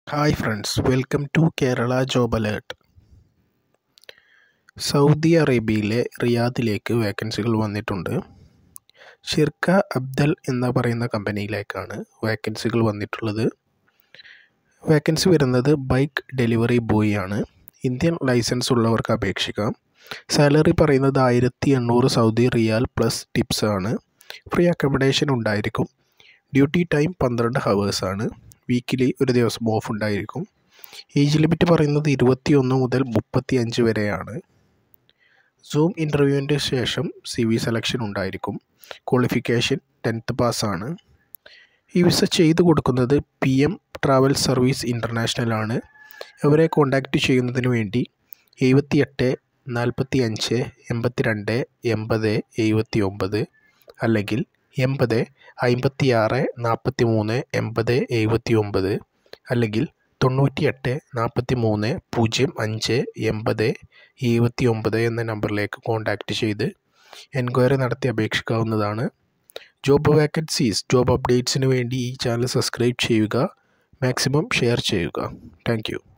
hi friends welcome to Kerala job alert Saudi അറേബ്യയിലെ റിയാദിലേക്ക് വേക്കൻസികൾ വന്നിട്ടുണ്ട് ഷിർക്ക അബ്ദൽ എന്ന് പറയുന്ന കമ്പനിയിലേക്കാണ് വേക്കൻസികൾ വന്നിട്ടുള്ളത് വേക്കൻസി വരുന്നത് ബൈക്ക് ഡെലിവറി ബോയ് ആണ് ഇന്ത്യൻ ലൈസൻസ് ഉള്ളവർക്ക് അപേക്ഷിക്കാം സാലറി പറയുന്നത് ആയിരത്തി എണ്ണൂറ് സൗദി റിയാൽ പ്ലസ് ടിപ്സ് ആണ് ഫ്രീ അക്കോമഡേഷൻ ഉണ്ടായിരിക്കും ഡ്യൂട്ടി ടൈം പന്ത്രണ്ട് ഹവേഴ്സാണ് വീക്കിലി ഒരു ദിവസം ഓഫ് ഉണ്ടായിരിക്കും ഏജ് ലിമിറ്റ് പറയുന്നത് ഇരുപത്തിയൊന്ന് മുതൽ മുപ്പത്തി അഞ്ച് വരെയാണ് സൂം ഇൻ്റർവ്യൂവിൻ്റെ ശേഷം സി വി സെലക്ഷൻ ഉണ്ടായിരിക്കും ക്വാളിഫിക്കേഷൻ ടെൻത്ത് പാസ്സാണ് ഈ വിസ ചെയ്തു കൊടുക്കുന്നത് P M travel service international ആണ് ഇവരെ കോൺടാക്റ്റ് ചെയ്യുന്നതിന് വേണ്ടി എഴുപത്തി എട്ട് നാൽപ്പത്തി അഞ്ച് എൺപത്തി രണ്ട് എൺപത് എഴുപത്തി ഒമ്പത് അല്ലെങ്കിൽ എൺപത് അമ്പത്തി ആറ് നാൽപ്പത്തി മൂന്ന് എൺപത് എഴുപത്തി ഒമ്പത് അല്ലെങ്കിൽ തൊണ്ണൂറ്റി എട്ട് നാൽപ്പത്തി മൂന്ന് പൂജ്യം അഞ്ച് എൺപത് എഴുപത്തി ഒമ്പത് എന്ന നമ്പറിലേക്ക് കോൺടാക്റ്റ് ചെയ്ത് എൻക്വയറി നടത്തി അപേക്ഷിക്കാവുന്നതാണ് ജോബ് വേക്കൻസീസ് ജോബ് അപ്ഡേറ്റ്സിന് വേണ്ടി ഈ ചാനൽ സബ്സ്ക്രൈബ് ചെയ്യുക മാക്സിമം ഷെയർ ചെയ്യുക താങ്ക്